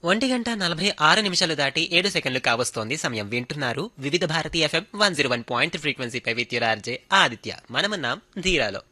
ఒంటి గంట నలభై ఆరు నిమిషాలు దాటి ఏడు సెకండ్లు కావస్తోంది సమయం వింటున్నారు Vividh Bharati FM one zero one point ఫ్రీక్వెన్సీపై విద్యురార్జే ఆదిత్య మనమున్నాం ధీరాలో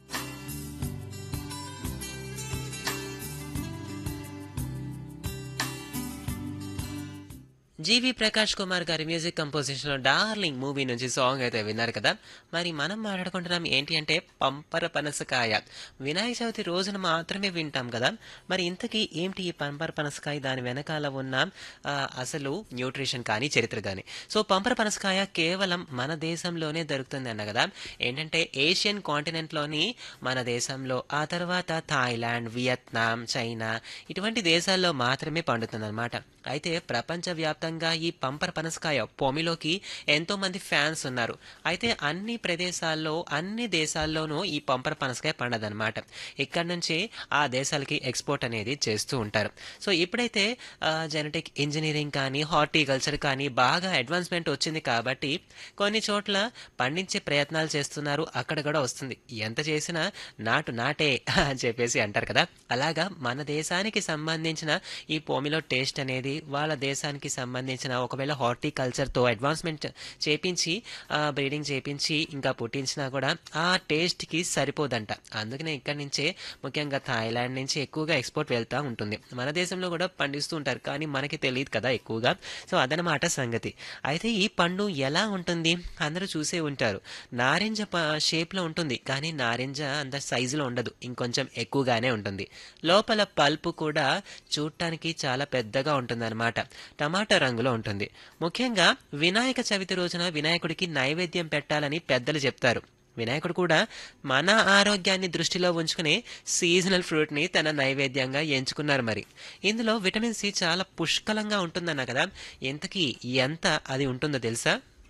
జీవి ప్రకాష్ కుమార్ గారి మ్యూజిక్ కంపోజిషన్ లో డార్లింగ్ మూవీ నుంచి సాంగ్ అయితే విన్నారు కదా మరి మనం మాట్లాడుకుంటున్నాం ఏంటి అంటే పంపర పనసకాయ వినాయక చవితి రోజున మాత్రమే వింటాం కదా మరి ఇంతకీ ఏంటి ఈ పంపర పనసకాయ దాని వెనకాల ఉన్న ఆ, అసలు న్యూట్రిషన్ కానీ చరిత్ర కానీ సో పంపర పనసకాయ కేవలం మన దేశంలోనే దొరుకుతుంది అన్న కదా ఏంటంటే ఏషియన్ కాంటినెంట్లోని మన దేశంలో ఆ తర్వాత థాయిలాండ్ వియత్నాం చైనా ఇటువంటి దేశాల్లో మాత్రమే పండుతుంది అయితే ప్రపంచవ్యాప్తంగా ఈ పంపర పనసకాయ పొమిలోకి ఎంతో మంది ఫ్యాన్స్ ఉన్నారు అయితే అన్ని ప్రదేశాల్లో అన్ని దేశాల్లోనూ ఈ పంపర పనసకాయ పండదన్నమాట ఇక్కడ నుంచి ఆ దేశాలకి ఎక్స్పోర్ట్ అనేది చేస్తూ ఉంటారు సో ఇప్పుడైతే జెనెటిక్ ఇంజనీరింగ్ కానీ హార్టికల్చర్ కానీ బాగా అడ్వాన్స్మెంట్ వచ్చింది కాబట్టి కొన్ని చోట్ల పండించే ప్రయత్నాలు చేస్తున్నారు అక్కడ కూడా వస్తుంది ఎంత చేసినా నాటు నాటే అని చెప్పేసి అంటారు కదా అలాగా మన దేశానికి సంబంధించిన ఈ పోమిలో టేస్ట్ అనేది వాళ్ళ దేశానికి సంబంధించిన ఒకవేళ హార్టికల్చర్తో అడ్వాన్స్మెంట్ చేపించి బ్రీడింగ్ చేపించి ఇంకా పుట్టించినా కూడా ఆ టేస్ట్కి సరిపోదంట అందుకనే ఇక్కడి నుంచే ముఖ్యంగా థాయిలాండ్ నుంచి ఎక్కువగా ఎక్స్పోర్ట్ వెళ్తూ ఉంటుంది మన దేశంలో కూడా పండిస్తూ ఉంటారు కానీ మనకి తెలియదు కదా ఎక్కువగా సో అదనమాట సంగతి అయితే ఈ పండు ఎలా ఉంటుంది అందరూ చూసే ఉంటారు నారింజ ప- షేప్లో ఉంటుంది కానీ నారింజ అంత సైజులో ఉండదు ఇంకొంచెం ఎక్కువగానే ఉంటుంది లోపల పల్పు కూడా చూడటానికి చాలా పెద్దగా ఉంటుందన్నమాట టమాటా రంగులో ఉంటుంది ముఖ్యంగా వినాయక చవితి రోజున వినాయకుడికి నైవేద్యం పెట్టాలని పెద్దలు చెప్తారు వినాయకుడు కూడా మన ఆరోగ్యాన్ని దృష్టిలో ఉంచుకుని సీజనల్ ఫ్రూట్ని తన నైవేద్యంగా ఎంచుకున్నారు మరి ఇందులో విటమిన్ సి చాలా పుష్కలంగా ఉంటుందన్న కదా ఎంతకీ ఎంత అది ఉంటుందో తెలుసా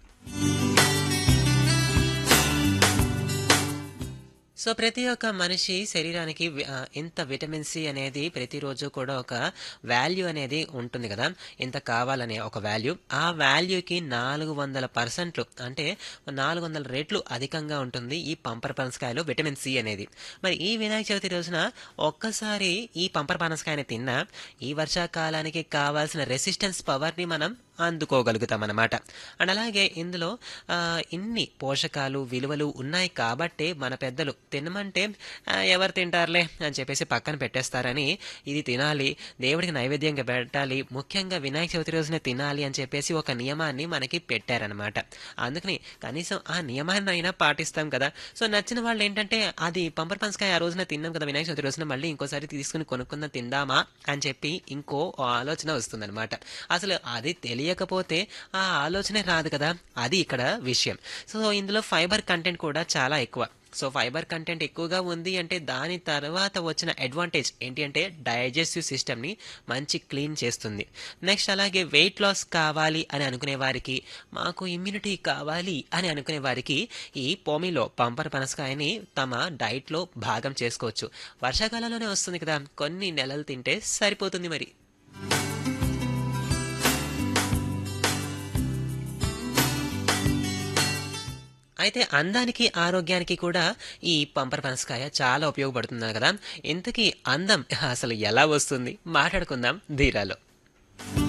సో ప్రతి ఒక్క మనిషి శరీరానికి వి- ఆ, ఇంత విటమిన్ సి అనేది ప్రతిరోజు కూడా ఒక వాల్యూ అనేది ఉంటుంది కదా ఇంత కావాలనే ఒక వాల్యూ ఆ వాల్యూకి నాలుగు వందల పర్సెంట్లు అంటే నాలుగు వందల రెట్లు అధికంగా ఉంటుంది ఈ పంపర పనసకాయలో విటమిన్ సి అనేది మరి ఈ వినాయక చవితి రోజున ఒక్కసారి ఈ పంపర పనసకాయని తిన్నా ఈ వర్షాకాలానికి కావాల్సిన రెసిస్టెన్స్ పవర్ని మనం అందుకోగలుగుతాం అన్నమాట అండ్ అలాగే ఇందులో ఆ, ఇన్ని పోషకాలు విలువలు ఉన్నాయి కాబట్టే మన పెద్దలు తినమంటే ఆ, ఎవరు తింటారులే అని చెప్పేసి పక్కన పెట్టేస్తారని ఇది తినాలి దేవుడికి నైవేద్యంగా పెట్టాలి ముఖ్యంగా వినాయక చవితి రోజునే తినాలి అని చెప్పేసి ఒక నియమాన్ని మనకి పెట్టారనమాట అందుకని కనీసం ఆ నియమాన్ని అయినా పాటిస్తాం కదా సో నచ్చిన వాళ్ళు ఏంటంటే అది పంపర్ పనసకాయ ఆ రోజున తిన్నాం కదా వినాయక చవితి రోజున మళ్ళీ ఇంకోసారి తీసుకుని కొనుక్కుందాం తిందామా అని చెప్పి ఇంకో ఆలోచన వస్తుందన్నమాట అసలు అది తెలియకపోతే ఆ ఆలోచనే రాదు కదా అది ఇక్కడ విషయం సో ఇందులో ఫైబర్ కంటెంట్ కూడా చాలా ఎక్కువ సో ఫైబర్ కంటెంట్ ఎక్కువగా ఉంది అంటే దాని తర్వాత వచ్చిన అడ్వాంటేజ్ ఏంటి అంటే డైజెస్టివ్ సిస్టమ్ని మంచి క్లీన్ చేస్తుంది నెక్స్ట్ అలాగే వెయిట్ లాస్ కావాలి అని అనుకునే వారికి మాకు ఇమ్యూనిటీ కావాలి అని అనుకునే వారికి ఈ పోమిలో పంపర్ పనసకాయని తమ డైట్లో భాగం చేసుకోవచ్చు వర్షాకాలంలోనే వస్తుంది కదా కొన్ని నెలలు తింటే సరిపోతుంది మరి అయితే అందానికి ఆరోగ్యానికి కూడా ఈ పంపర్ పనసకాయ చాలా ఉపయోగపడుతుంది కదా ఇంతకీ అందం అసలు ఎలా వస్తుంది మాట్లాడుకుందాం ధీరాలో